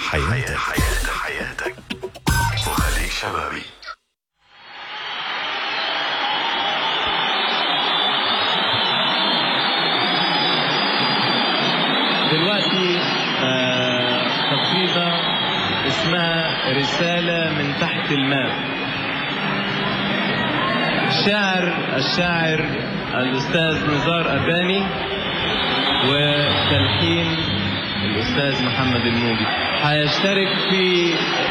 حياتك حياتك حياتك وخليك شبابي دلوقتي آه، قصيدة اسمها رسالة من تحت الماء الشاعر الشاعر الأستاذ نزار أباني وتلحين الأستاذ محمد الموجي هيشترك في